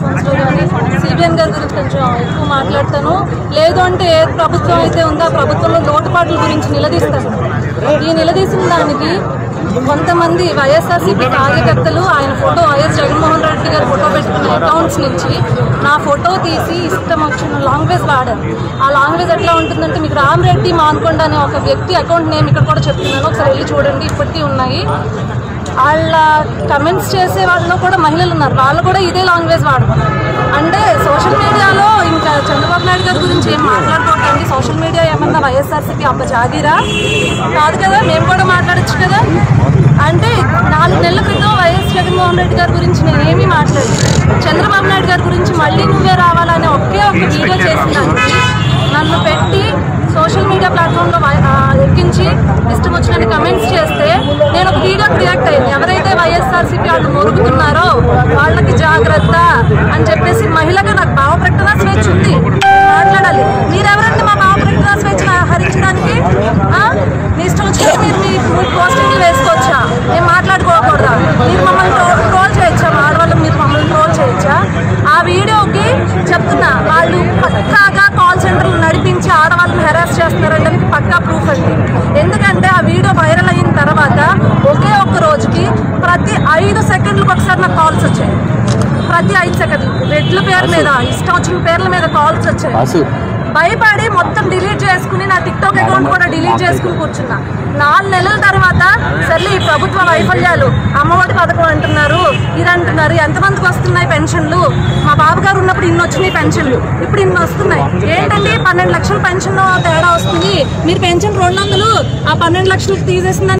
రెస్పాన్స్లో కానీ సిబిఎన్ గారి గురించి కొంచెం ఎక్కువ మాట్లాడతాను లేదు అంటే ఏ ప్రభుత్వం అయితే ఉందో ఆ ప్రభుత్వంలో లోటుపాట్ల గురించి నిలదీస్తాను ఈ నిలదీసిన దానికి కొంతమంది వైఎస్ఆర్సీపీ కార్యకర్తలు ఆయన ఫోటో వైఎస్ జగన్మోహన్ రెడ్డి గారి ఫోటో పెట్టుకున్న అకౌంట్స్ నుంచి నా ఫోటో తీసి ఇష్టం వచ్చిన లాంగ్వేజ్ వాడారు ఆ లాంగ్వేజ్ ఎట్లా ఉంటుందంటే మీకు రామరెడ్డి మాన్కొండ అనే ఒక వ్యక్తి అకౌంట్ నేమ్ ఇక్కడ కూడా చెప్తున్నాను ఒకసారి వెళ్ళి చూడండి ఇప్పటికీ ఉన్నాయి వాళ్ళ కమెంట్స్ చేసే వాళ్ళలో కూడా మహిళలు ఉన్నారు వాళ్ళు కూడా ఇదే లాంగ్వేజ్ వాడుతున్నారు అంటే సోషల్ మీడియాలో ఇంకా చంద్రబాబు నాయుడు గారి గురించి ఏం మాట్లాడుకోవట్లేదు సోషల్ మీడియా ఏమన్నా వైఎస్ఆర్సీపీ అబ్బ జాగిరా కాదు కదా మేము కూడా మాట్లాడచ్చు కదా అంటే నాలుగు నెలల క్రితం వైఎస్ జగన్మోహన్ రెడ్డి గారి గురించి నేను ఏమీ మాట్లాడలేదు చంద్రబాబు నాయుడు గారి గురించి మళ్ళీ నువ్వే రావాలనే ఒకే ఒక వీడియో చేసిన దానికి నన్ను పెట్టి సోషల్ మీడియా ప్లాట్ఫామ్లో ఎక్కించి ఇష్టం వచ్చినట్టు కమెంట్స్ చేస్తే నేను ఒక వీడియోకి రియాక్ట్ అయ్యింది ఎవరైతే వైఎస్ఆర్సీపీ వాళ్ళు మురుగుతున్నారో వాళ్ళకి జాగ్రత్త అని చెప్పేసి మహిళగా నాకు భావ ప్రకటన స్వేచ్ఛ ఉంది మాట్లాడాలి మీరెవరంటే మా భావ ప్రకటన స్వేచ్ఛ హరించడానికి ఆ? మీ ఇష్టం వచ్చినట్టు మీరు మీ పోస్టింగ్లు వేసుకోవచ్చా మేము మాట్లాడుకోకూడదా మీరు మమ్మల్ని ట్రోల్ చేయొచ్చా మా ఆడవాళ్ళు మీరు మమ్మల్ని ట్రోల్ చేయొచ్చా ఆ వీడియోకి చెప్తున్నా వాళ్ళు పక్కాగా కాల్ సెంటర్లు నడిపించి ఆడవాళ్ళని హెరాస్ చేస్తున్నారనడానికి పక్కా ప్రూఫ్ అండి ఎందుకంటే ఆ వీడియో వైరల్ అయిన తర్వాత ఒకే ఒక్క రోజుకి ప్రతి ఐదు సెకండ్లకు ఒకసారి నాకు కాల్స్ వచ్చాయి ప్రతి ఐదు సెకండ్లు రెడ్ల పేరు మీద ఇష్టం వచ్చిన పేర్ల మీద కాల్స్ వచ్చాయి భయపడి మొత్తం డిలీట్ చేసుకుని నా టిక్టాక్ అకౌంట్ కూడా డిలీట్ చేసుకుని కూర్చున్నా నాలుగు నెలల తర్వాత సర్లే ఈ ప్రభుత్వ వైఫల్యాలు అమ్మఒడి పథకం అంటున్నారు ఇది అంటున్నారు ఎంతమందికి వస్తున్నాయి పెన్షన్లు మా బాబు గారు ఉన్నప్పుడు ఇన్ని వచ్చినాయి పెన్షన్లు ఇప్పుడు ఇన్ని వస్తున్నాయి ఏంటండి పన్నెండు లక్షల పెన్షన్ తేడా వస్తుంది మీరు పెన్షన్ రెండు వందలు ఆ పన్నెండు లక్షలకు తీసేసిందని